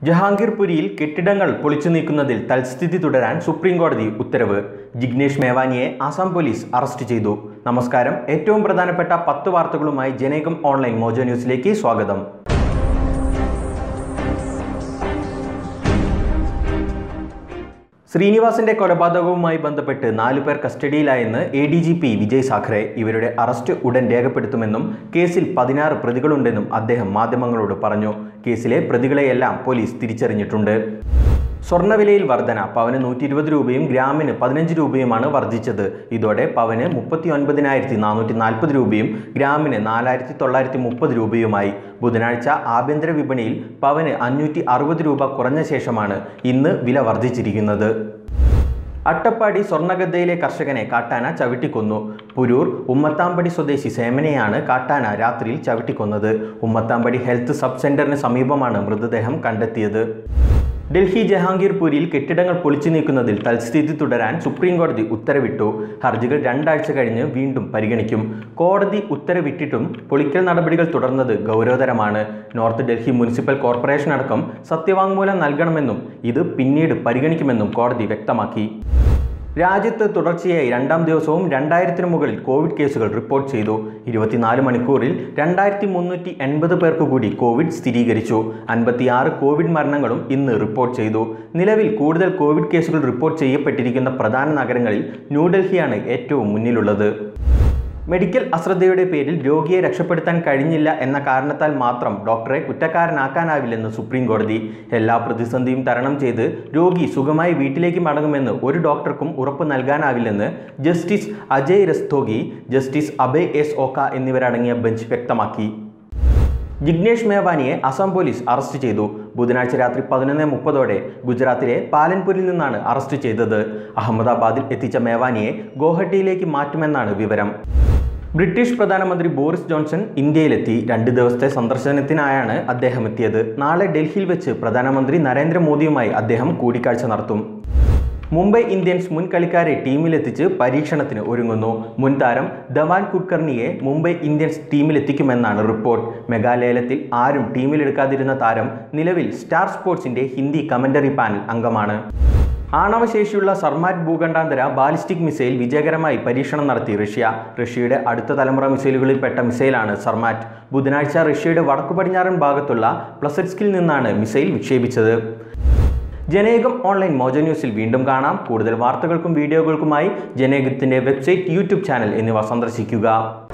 ജഹാംഗീർപുരിയിൽ കെട്ടിടങ്ങൾ പൊളിച്ചു നീക്കുന്നതിൽ തൽസ്ഥിതി തുടരാൻ സുപ്രീം കോടതി ഉത്തരവ് ജിഗ്നേഷ് മേവാനിയെ ആസാം പോലീസ് അറസ്റ്റ് ചെയ്തു നമസ്കാരം ഏറ്റവും പ്രധാനപ്പെട്ട പത്ത് വാർത്തകളുമായി ജനേകം ഓൺലൈൻ മോജോ ന്യൂസിലേക്ക് സ്വാഗതം ശ്രീനിവാസിന്റെ കൊലപാതകവുമായി ബന്ധപ്പെട്ട് നാലു പേർ കസ്റ്റഡിയിലായെന്ന് A D G P Vijay Sakhare ഇവരുടെ അറസ്റ്റ് ഉടൻ രേഖപ്പെടുത്തുമെന്നും കേസിൽ പതിനാറ് പ്രതികളുണ്ടെന്നും അദ്ദേഹം മാധ്യമങ്ങളോട് പറഞ്ഞു കേസിലെ പ്രതികളെയെല്ലാം പോലീസ് തിരിച്ചറിഞ്ഞിട്ടുണ്ട് സ്വർണ്ണവിലയിൽ വർധന പവന് നൂറ്റി ഇരുപത് രൂപയും ഗ്രാമിന് പതിനഞ്ച് രൂപയുമാണ് വർദ്ധിച്ചത് ഇതോടെ പവന് മുപ്പത്തി ഒൻപതിനായിരത്തി നാനൂറ്റി നാൽപ്പത് രൂപയും ഗ്രാമിന് നാലായിരത്തി തൊള്ളായിരത്തി മുപ്പത് രൂപയുമായി ബുധനാഴ്ച ആഭ്യന്തര വിപണിയിൽ പവന് അഞ്ഞൂറ്റി അറുപത് രൂപ കുറഞ്ഞ ശേഷമാണ് ഇന്ന് വില വർദ്ധിച്ചിരിക്കുന്നത് അട്ടപ്പാടി സ്വർണ്ണഗദ്ദയിലെ കർഷകനെ കാട്ടാന ചവിട്ടിക്കൊന്നു പുരൂർ ഉമ്മത്താമ്പടി സ്വദേശി സേമനെയാണ് കാട്ടാന രാത്രിയിൽ ചവിട്ടിക്കൊന്നത് ഉമ്മത്താമ്പടി ഹെൽത്ത് സബ് സെന്ററിന് സമീപമാണ് മൃതദേഹം കണ്ടെത്തിയത് ഡൽഹി ജഹാംഗീർപൂരിൽ കെട്ടിടങ്ങൾ പൊളിച്ചു നീക്കുന്നതിൽ തൽസ്ഥിതി തുടരാൻ സുപ്രീം കോടതി ഉത്തരവിട്ടു ഹർജികൾ രണ്ടാഴ്ച കഴിഞ്ഞ് വീണ്ടും പരിഗണിക്കും കോടതി ഉത്തരവിട്ടിട്ടും പൊളിക്കൽ നടപടികൾ തുടർന്നത് ഗൗരവതരമാണ് നോർത്ത് ഡൽഹി മുനിസിപ്പൽ കോർപ്പറേഷൻ അടക്കം സത്യവാങ്മൂലം നൽകണമെന്നും ഇത് പിന്നീട് പരിഗണിക്കുമെന്നും കോടതി വ്യക്തമാക്കി രാജ്യത്ത് തുടർച്ചയായി രണ്ടാം ദിവസവും രണ്ടായിരത്തിനു മുകളിൽ കോവിഡ് കേസുകൾ റിപ്പോർട്ട് ചെയ്തു ഇരുപത്തിനാല് മണിക്കൂറിൽ രണ്ടായിരത്തി മുന്നൂറ്റി എൺപത് പേർക്ക് കൂടി കോവിഡ് സ്ഥിരീകരിച്ചു അൻപത്തിയാറ് കോവിഡ് മരണങ്ങളും ഇന്ന് റിപ്പോർട്ട് ചെയ്തു നിലവിൽ കൂടുതൽ കോവിഡ് കേസുകൾ റിപ്പോർട്ട് ചെയ്യപ്പെട്ടിരിക്കുന്ന പ്രധാന നഗരങ്ങളിൽ ന്യൂഡൽഹിയാണ് ഏറ്റവും മുന്നിലുള്ളത് മെഡിക്കൽ അശ്രദ്ധയുടെ പേരിൽ രോഗിയെ രക്ഷപ്പെടുത്താൻ കഴിഞ്ഞില്ല എന്ന കാരണത്താൽ മാത്രം ഡോക്ടറെ കുറ്റക്കാരനാക്കാനാവില്ലെന്ന് സുപ്രീം കോടതി എല്ലാ പ്രതിസന്ധിയും തരണം ചെയ്ത് രോഗി സുഖമായി വീട്ടിലേക്ക് മടങ്ങുമെന്ന് ഒരു ഡോക്ടർക്കും ഉറപ്പ് നൽകാനാവില്ലെന്ന് justice Ajay Rastogi justice Abhay S Oka എന്നിവരടങ്ങിയ ബെഞ്ച് വ്യക്തമാക്കി ജിഗ്നേഷ് മേവാനിയെ അസം പോലീസ് അറസ്റ്റ് ചെയ്തു ബുധനാഴ്ച രാത്രി പതിനൊന്ന് മുപ്പതോടെ ഗുജറാത്തിലെ പാലൻപൂരിൽ നിന്നാണ് അറസ്റ്റ് ചെയ്തത് അഹമ്മദാബാദിൽ എത്തിച്ച മേവാനിയെ ഗോഹട്ടിയിലേക്ക് മാറ്റുമെന്നാണ് വിവരം ബ്രിട്ടീഷ് പ്രധാനമന്ത്രി ബോറിസ് ജോൺസൺ ഇന്ത്യയിലെത്തി രണ്ട് ദിവസത്തെ സന്ദർശനത്തിനായാണ് അദ്ദേഹം എത്തിയത് നാളെ ഡൽഹിയിൽ വെച്ച് പ്രധാനമന്ത്രി നരേന്ദ്രമോദിയുമായി അദ്ദേഹം കൂടിക്കാഴ്ച നടത്തും മുംബൈ ഇന്ത്യൻസ് മുൻ കളിക്കാരെ ടീമിലെത്തിച്ച് പരീക്ഷണത്തിന് ഒരുങ്ങുന്നു മുൻ താരം ധവാൻ കുൽക്കർണിയെ മുംബൈ ഇന്ത്യൻസ് ടീമിലെത്തിക്കുമെന്നാണ് റിപ്പോർട്ട് മെഗാലയലത്തിൽ ആരും ടീമിലെടുക്കാതിരുന്ന താരം നിലവിൽ സ്റ്റാർ സ്പോർട്സിന്റെ ഹിന്ദി കമന്ററി പാനൽ അംഗമാണ് ആണവശേഷിയുള്ള സർമാറ്റ് ഭൂഖണ്ഡാന്തര ബാലിസ്റ്റിക് മിസൈൽ വിജയകരമായി പരീക്ഷണം നടത്തി റഷ്യ റഷ്യയുടെ അടുത്ത തലമുറ മിസൈലുകളിൽപ്പെട്ട മിസൈലാണ് സർമാറ്റ് ബുധനാഴ്ച റഷ്യയുടെ വടക്കു പടിഞ്ഞാറൻ ഭാഗത്തുള്ള പ്ലസറ്റ്സ്കിൽ നിന്നാണ് മിസൈൽ വിക്ഷേപിച്ചത് ജനേകം ഓൺലൈൻ മോജോ ന്യൂസിൽ വീണ്ടും കാണാം കൂടുതൽ വാർത്തകൾക്കും വീഡിയോകൾക്കുമായി ജനേകത്തിൻ്റെ വെബ്സൈറ്റ് യൂട്യൂബ് ചാനൽ എന്നിവ സന്ദർശിക്കുക